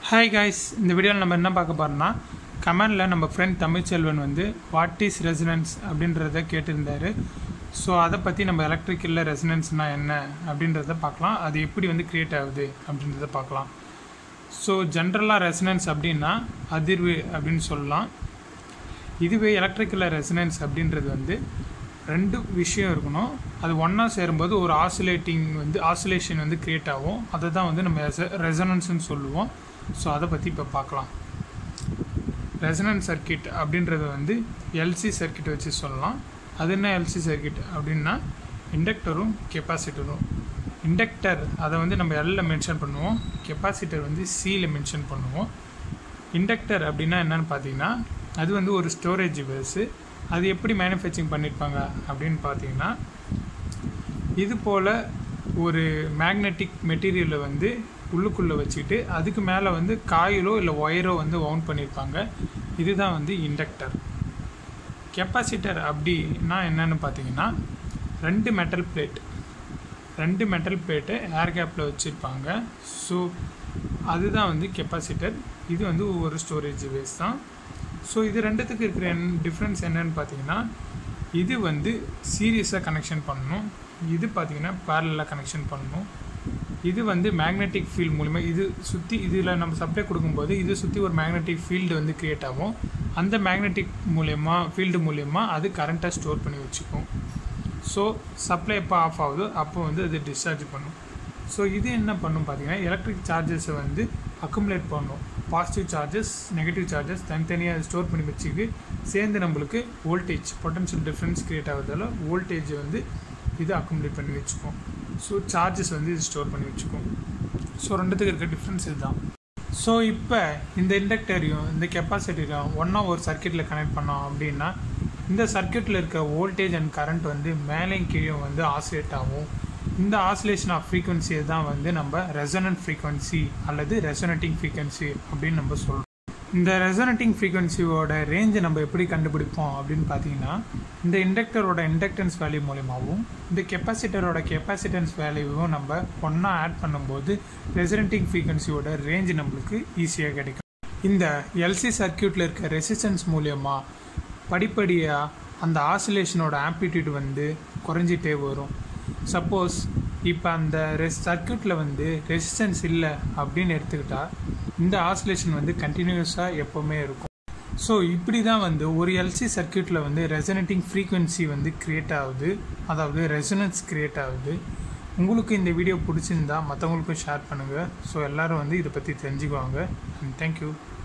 hi guys இந்த வீடியோவில் நம்ம என்ன பார்க்க போகிறோம்னா கமெண்டில் நம்ம ஃப்ரெண்ட் தமிழ்ச்செல்வன் வந்து வாட் இஸ் ரெசினன்ஸ் அப்படின்றத கேட்டிருந்தாரு ஸோ அதை பற்றி நம்ம எலக்ட்ரிக்கலில் ரெசினன்ஸ்னால் என்ன அப்படின்றத பார்க்கலாம் அது எப்படி வந்து க்ரியேட் ஆகுது அப்படின்றத பார்க்கலாம் ஸோ ஜென்ரலாக ரெசினன்ஸ் அப்படின்னா அதிர்வு அப்படின்னு சொல்லலாம் இதுவே எலக்ட்ரிக்கலில் ரெசினன்ஸ் அப்படின்றது வந்து ரெண்டு விஷயம் இருக்கணும் அது ஒன்றா சேரும்போது ஒரு ஆசிலேட்டிங் வந்து ஆசிலேஷன் வந்து க்ரியேட் ஆகும் அதை தான் வந்து நம்ம ரெசனன்ஸ்னு சொல்லுவோம் ஸோ அதை பற்றி இப்போ பார்க்கலாம் ரெசனன்ஸ் சர்க்கிட் அப்படின்றது வந்து எல்சி சர்க்கிட் வச்சு சொல்லலாம் அது என்ன எல்சி சர்க்கிட் அப்படின்னா இண்டக்டரும் கெப்பாசிட்டரும் இண்டக்டர் அதை வந்து நம்ம எல்ல மென்ஷன் பண்ணுவோம் கெப்பாசிட்டர் வந்து சியில் மென்ஷன் பண்ணுவோம் இண்டக்டர் அப்படின்னா என்னன்னு பார்த்தீங்கன்னா அது வந்து ஒரு ஸ்டோரேஜ் பேஸு அது எப்படி மேனுஃபேக்சரிங் பண்ணியிருப்பாங்க அப்படின்னு பார்த்தீங்கன்னா இது போல் ஒரு மேக்னெட்டிக் மெட்டீரியலை வந்து உள்ளுக்குள்ளே வச்சுக்கிட்டு அதுக்கு மேலே வந்து காயிலோ இல்லை ஒயரோ வந்து வவுண்ட் பண்ணியிருப்பாங்க இதுதான் வந்து இண்டக்டர் கெப்பாசிட்டர் அப்படின்னா என்னென்னு பார்த்தீங்கன்னா ரெண்டு மெட்டல் பிளேட் ரெண்டு மெட்டல் பிளேட்டு ஏர் கேப்பில் வச்சுருப்பாங்க ஸோ அதுதான் வந்து கெப்பாசிட்டர் இது வந்து ஒரு ஸ்டோரேஜ் பேஸ் தான் ஸோ இது ரெண்டுத்துக்கு இருக்கிற என் டிஃப்ரென்ஸ் என்னன்னு பார்த்தீங்கன்னா இது வந்து சீரியஸாக கனெக்ஷன் பண்ணணும் இது பார்த்தீங்கன்னா பேரலாக கனெக்ஷன் பண்ணணும் இது வந்து மேக்னெட்டிக் ஃபீல்ட் மூலிமா இது சுற்றி இதில் நம்ம சப்ளை கொடுக்கும்போது இது சுற்றி ஒரு மேக்னெட்டிக் ஃபீல்டு வந்து க்ரியேட் ஆகும் அந்த மேக்னெட்டிக் மூலயமா ஃபீல்டு மூலயமா அது கரண்ட்டாக ஸ்டோர் பண்ணி வச்சுக்கும் ஸோ சப்ளை எப்போ ஆஃப் ஆகுதோ அப்போ வந்து அது டிஸ்சார்ஜ் பண்ணும் ஸோ இது என்ன பண்ணும் பார்த்தீங்கன்னா எலக்ட்ரிக் சார்ஜஸை வந்து அக்குமுலேட் பண்ணும் பாசிட்டிவ் சார்ஜஸ் நெகட்டிவ் சார்ஜஸ் தனித்தனியாக ஸ்டோர் பண்ணி வச்சுக்கு சேர்ந்து நம்மளுக்கு வோல்டேஜ் பொட்டன்ஷியல் டிஃப்ரென்ஸ் க்ரியேட் ஆகிறதால வோல்டேஜ் வந்து இது அக்குமுலேட் பண்ணி வச்சுக்கும் ஸோ சார்ஜஸ் வந்து இது ஸ்டோர் பண்ணி வச்சுக்கும் ஸோ ரெண்டுத்துக்கு இருக்க டிஃப்ரென்ஸ் இதுதான் ஸோ இப்போ இந்த இண்டக்டரையும் இந்த கெப்பாசிட்டியும் ஒன்றா ஒரு சர்க்கியூட்டில் கனெக்ட் பண்ணோம் அப்படின்னா இந்த சர்க்கியூட்டில் இருக்க வோல்டேஜ் அண்ட் கரண்ட் வந்து மேலேயும் கீழே வந்து ஆசிலேட் ஆகும் இந்த ஆசிலேஷன் ஆஃப் ஃப்ரீக்வன்சியை தான் வந்து நம்ம ரெசனன்ட் ஃப்ரீக்வன்சி அல்லது ரெசனட்டிங் ஃப்ரீக்வன்சி அப்படின்னு நம்ம சொல்கிறோம் இந்த ரெசனட்டிங் ஃப்ரீக்வன்சியோட ரேஞ்சை நம்ம எப்படி கண்டுபிடிப்போம் அப்படின்னு பார்த்தீங்கன்னா இந்த இண்டக்டரோட இண்டக்டன்ஸ் வேல்யூ மூலியமாகவும் இந்த கெப்பாசிட்டரோட கெப்பாசிட்டன்ஸ் வேல்யூவும் நம்ம ஒன்றா ஆட் பண்ணும்போது ரெசனட்டிங் ஃப்ரீக்வன்சியோட ரேஞ்ச் நம்மளுக்கு ஈஸியாக கிடைக்கும் இந்த எல்சி சர்க்கியூட்டில் இருக்க ரெசிஸ்டன்ஸ் மூலியமாக படிப்படியாக அந்த ஆசிலேஷனோட ஆம்ப்ளிடியூட் வந்து குறைஞ்சிட்டே வரும் சப்போஸ் இப்போ அந்த ரெஸ் சர்க்கியூட்டில் வந்து ரெசிஸ்டன்ஸ் இல்லை அப்படின்னு எடுத்துக்கிட்டால் இந்த ஆசிலேஷன் வந்து கண்டினியூஸாக எப்போவுமே இருக்கும் ஸோ இப்படி தான் வந்து ஒரு எல்சி சர்க்கியூட்டில் வந்து ரெசனட்டிங் ஃப்ரீக்வன்சி வந்து க்ரியேட் ஆகுது அதாவது ரெசனன்ஸ் க்ரியேட் ஆகுது உங்களுக்கு இந்த வீடியோ பிடிச்சிருந்தா மற்றவங்களுக்கும் ஷேர் பண்ணுங்கள் ஸோ எல்லோரும் வந்து இதை பற்றி தெரிஞ்சுக்குவாங்க அண்ட் தேங்க்யூ